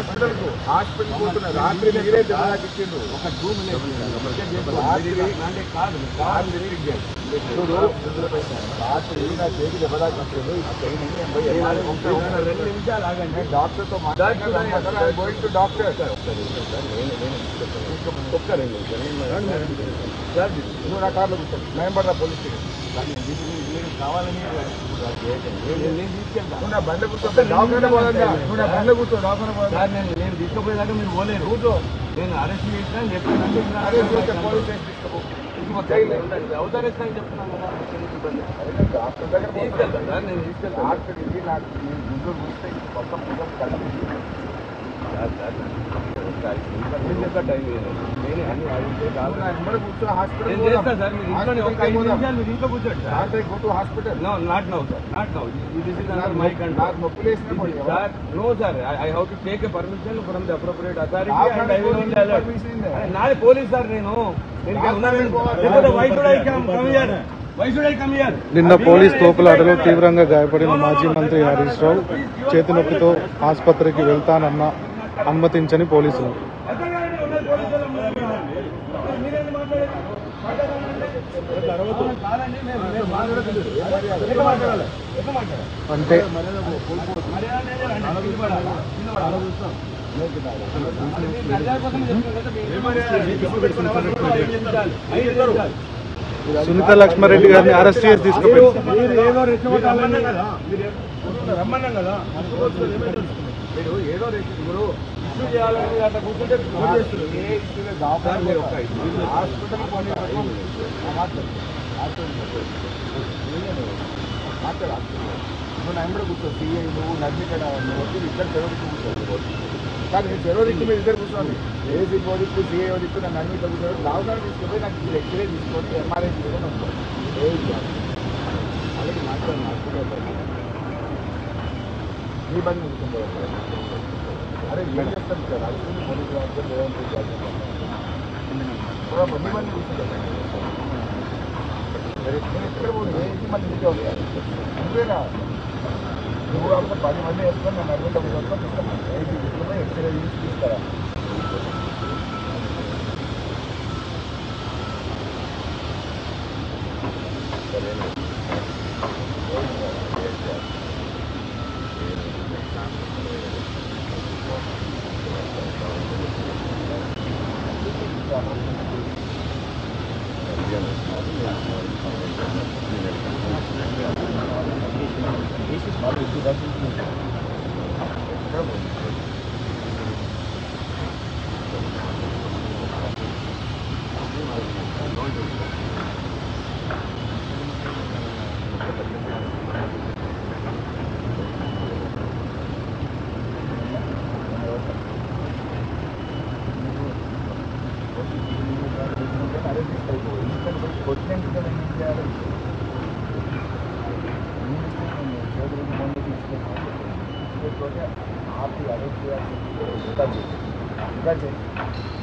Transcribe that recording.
హాస్పిటల్కు హాస్పిటల్ పోతున్నా రాత్రి మీరే దెబ్బ తాకిచ్చిండ్రు ఒక భూమి లేదు. రాత్రి అంటే కాదు రాత్రి చూడు రాత్రి నా చేతి దెబ్బ తాకిచ్చిండు ఆ పెయిన్ ఏంటి? నేను పోయి ఎమ్మాలి ఒక రెండు నిమిషాలు ఆగండి నేను డాక్టర్తో మాట్లాడుతున్నా గోయింగ్ టు డాక్టర్ ఒక్క రెండు నిమిషాలు. నేను- సార్, నువ్వు నా కార్లో కూర్చో నేను పడరా పోలీస్ స్టేషన్ సార్, నేను దీనికి మీరు కావాలని ఇలా చేయకండి. నేను- నేను తీసుకెళ్తా నువ్వు నా బండి కూర్చో డాక్టర్ పోదా నువ్వు నా బండి కూర్చో డాక్టర్ పోదా సార్ నేను నేను తీసుకుపోయేదాకా మీరు పోలేరు కూర్చో నేను అరెస్ట్ చేసినా చెప్పానంటే ఇంకా అరే చూస్తే పోలీస్ స్టేషన్ తీసుకోపో అవతరిస్తాను చెప్తున్నాను కదా ఇబ్బంది. డాక్టర్ దగ్గర తీసుకెళ్తా సార్ నేను తీసుకెళ్తాను డాక్టర్ ఇది నాకు నేను గుంటూరు చూస్తే మొత్తం మొత్తం కలిపి సార్, సార్, సార్, ఇంకా నేను చెప్పా టైం లేదు. నేనే అన్ని అడిగితే కాదు. నా వెంబడి కూర్చో హాస్పిటల్ నేను చేస్తా సార్ మీరు ఇంట్లోనే ఒక ఐదు నిమిషాలు మీరు ఇంట్లో కూర్చోండి sir doctor go to hospital no not now sir not now this is under my control నాకు నొప్పి లేసిన పోయి sir no sir I have to take a permission from the appropriate authority Doctor and I will police only permission is there. నాది police sir నేను నేను ఇక్కడ ఉన్నాను పోవాలి. లేకపోతే why should I come come here why should I come here నిన్న police తోపులాటలో తీవ్రంగా గాయపడిన మాజీ మంత్రి హరీష్ రావు చేతి నొప్పితో ఆసుపత్రికి వెళ్తానన్న అనుమతించని పోలీసులు అంటే సునీత లక్ష్మారెడ్డి గారిని అరెస్ట్ చేసి తీసుకుపోయింది మీరు ఏదో రెచ్చగొట్టాలన్నా కదా రమ్మన్నాం కదా మీరు ఏదో రేపు ఇప్పుడు ఇష్యూ చేయాలని అట్లా కూర్చుంటే ఫోన్ చేస్తున్నారు. ఏ ఇష్యూలో డాక్టర్ సార్, మీరు ఒక్క ఐదు నిమిషాలు. హాస్పిటల్ పోనీ వరకు ఆ మాట్లాడు హాస్పిటల్ మాట్లాడు హాస్పిటల్ నువ్వు నా ఎంబడి కూర్చో సిఐ నువ్వు నర్మికడ నువ్వు వచ్చి ఇద్దరు టెరోరిస్ట్ కూర్చోండి కానీ మీరు టెరోరిస్ట్ మీరు ఇద్దరు కూర్చోండి ఏసీ పోలీసు సిఐ పోలీసు నా నర్మిక కూర్చోండి లావుగారు తీసుకొని నాకు ఇది ఎక్స్రే తీసుకొని ఎంఆర్ఐ తీసుకొని వస్తాను ఏది కాదు. అలాగే మాట్లాడు హాస్పిటల్ మీ బండి కూర్చుంటే అరే ఏం చేస్తాను సార్ అడుగుతుంది పోలీసు వాళ్ళు రేవంత్ రెడ్డి గారు. కూడా బండి బండి కూర్చుంటారు మరి నేను ఎక్కడ పోను ఏ ఇంటి మళ్ళీ ఇంటికే ఉంది నువ్వేనా నువ్వు కాకుండా పది మంది వేసుకొని నన్ను అడుగుతా వేసుకొని తీసుకున్నాను ఏంటి తీసుకున్నా ఎక్స్రే తీసి తీసుకురా ఆపి అరెస్ట్ చేయాలి